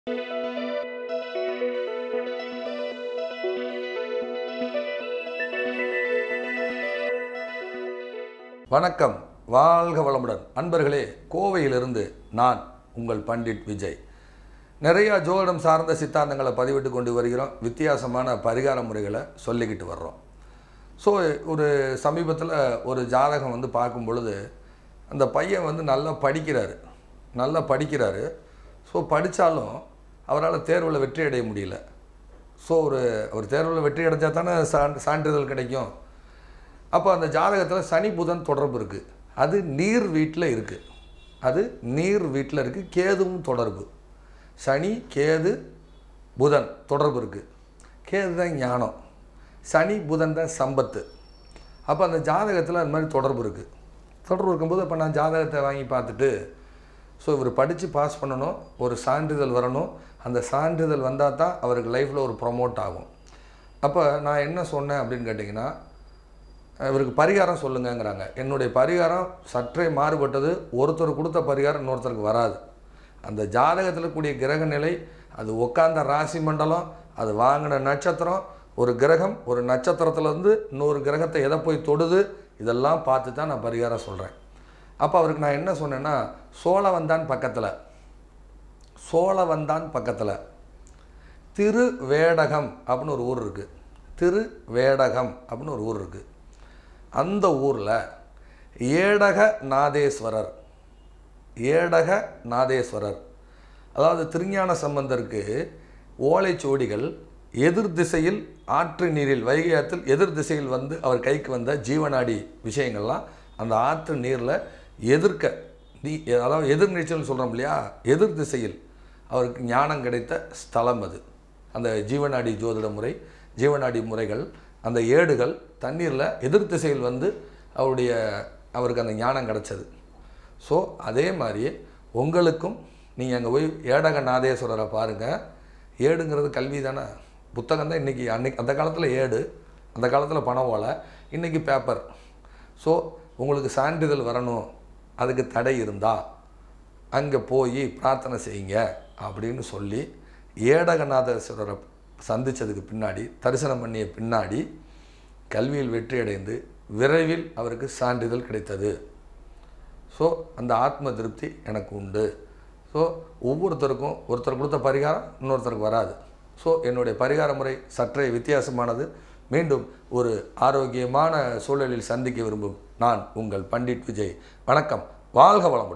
வணக்கம் வாழ்க வளமுடன் அன்பர்களே கோவையிலிருந்து நான் உங்கள் பண்டிட் விஜய் நிறையா ஜோதிடம் சார்ந்த சித்தாந்தங்களை பதிவிட்டு கொண்டு வருகிறோம் வித்தியாசமான பரிகார முறைகளை சொல்லிக்கிட்டு வர்றோம் ஸோ ஒரு சமீபத்தில் ஒரு ஜாதகம் வந்து பார்க்கும் பொழுது அந்த பையன் வந்து நல்லா படிக்கிறாரு நல்லா படிக்கிறாரு ஸோ படித்தாலும் அவரால் தேர்வில் வெற்றி அடைய முடியல ஸோ ஒரு ஒரு தேர்வில் வெற்றி அடைஞ்சா தானே சான் சான்றிதழ் கிடைக்கும் அப்போ அந்த ஜாதகத்தில் சனி புதன் தொடர்பு இருக்குது அது நீர் வீட்டில் இருக்குது அது நீர் வீட்டில் இருக்குது கேதுவும் தொடர்பு சனி கேது புதன் தொடர்பு இருக்குது கேது தான் ஞானம் சனி புதன் தான் சம்பத்து அப்போ அந்த ஜாதகத்தில் அது மாதிரி தொடர்பு இருக்குது தொடர்பு இருக்கும்போது அப்போ நான் ஜாதகத்தை வாங்கி பார்த்துட்டு ஸோ இவர் படித்து பாஸ் பண்ணணும் ஒரு சான்றிதழ் வரணும் அந்த சான்றிதழ் வந்தால் தான் அவருக்கு லைஃப்பில் ஒரு ப்ரொமோட் ஆகும் அப்போ நான் என்ன சொன்னேன் அப்படின்னு கேட்டிங்கன்னா இவருக்கு பரிகாரம் சொல்லுங்கங்கிறாங்க என்னுடைய பரிகாரம் சற்றே மாறுபட்டது ஒருத்தர் கொடுத்த பரிகாரம் இன்னொருத்தருக்கு வராது அந்த ஜாதகத்தில் கூடிய கிரக நிலை அது உட்கார்ந்த ராசி மண்டலம் அது வாங்கின நட்சத்திரம் ஒரு கிரகம் ஒரு நட்சத்திரத்துலேருந்து இன்னொரு கிரகத்தை எதை போய் தொடுது இதெல்லாம் பார்த்து தான் நான் பரிகாரம் சொல்கிறேன் அப்போ அவருக்கு நான் என்ன சொன்னேன்னா சோழவந்தான் பக்கத்தில் சோழவந்தான் பக்கத்தில் திருவேடகம் அப்படின்னு ஒரு ஊர் இருக்குது திருவேடகம் அப்படின்னு ஒரு ஊர் இருக்குது அந்த ஊரில் ஏடக நாதேஸ்வரர் ஏடக நாதேஸ்வரர் அதாவது திருஞான சம்பந்தருக்கு ஓலைச்சுவடிகள் எதிர் திசையில் ஆற்று நீரில் வைகை ஆற்றில் எதிர் திசையில் வந்து அவர் கைக்கு வந்த ஜீவனாடி விஷயங்கள்லாம் அந்த ஆற்று நீரில் எதிர்க்க நீ அதாவது எதிர்நீச்சல்னு சொல்கிறோம் இல்லையா எதிர் திசையில் அவருக்கு ஞானம் கிடைத்த ஸ்தலம் அது அந்த ஜீவனாடி ஜோதிட முறை ஜீவனாடி முறைகள் அந்த ஏடுகள் தண்ணீரில் எதிர் திசையில் வந்து அவருடைய அவருக்கு அந்த ஞானம் கிடச்சது ஸோ அதே மாதிரி உங்களுக்கும் நீங்கள் அங்கே போய் ஏடக நாதேஸ்வரரை பாருங்கள் ஏடுங்கிறது கல்வி தானே புத்தகம் தான் இன்றைக்கி அன்னைக்கு அந்த காலத்தில் ஏடு அந்த காலத்தில் பண ஓலை இன்றைக்கி பேப்பர் ஸோ உங்களுக்கு சான்றிதழ் வரணும் அதுக்கு தடை இருந்தால் அங்கே போய் பிரார்த்தனை செய்யுங்க அப்படின்னு சொல்லி ஏடகநாதேஸ்வரரை சந்தித்ததுக்கு பின்னாடி தரிசனம் பண்ணிய பின்னாடி கல்வியில் வெற்றி அடைந்து விரைவில் அவருக்கு சான்றிதழ் கிடைத்தது ஸோ அந்த ஆத்ம திருப்தி எனக்கு உண்டு ஸோ ஒவ்வொருத்தருக்கும் ஒருத்தர் கொடுத்த பரிகாரம் இன்னொருத்தருக்கு வராது ஸோ என்னுடைய பரிகார முறை சற்றே வித்தியாசமானது மீண்டும் ஒரு ஆரோக்கியமான சூழலில் சந்திக்க விரும்பும் நான் உங்கள் பண்டிட் விஜய் வணக்கம் வாழ்க வளமுடன்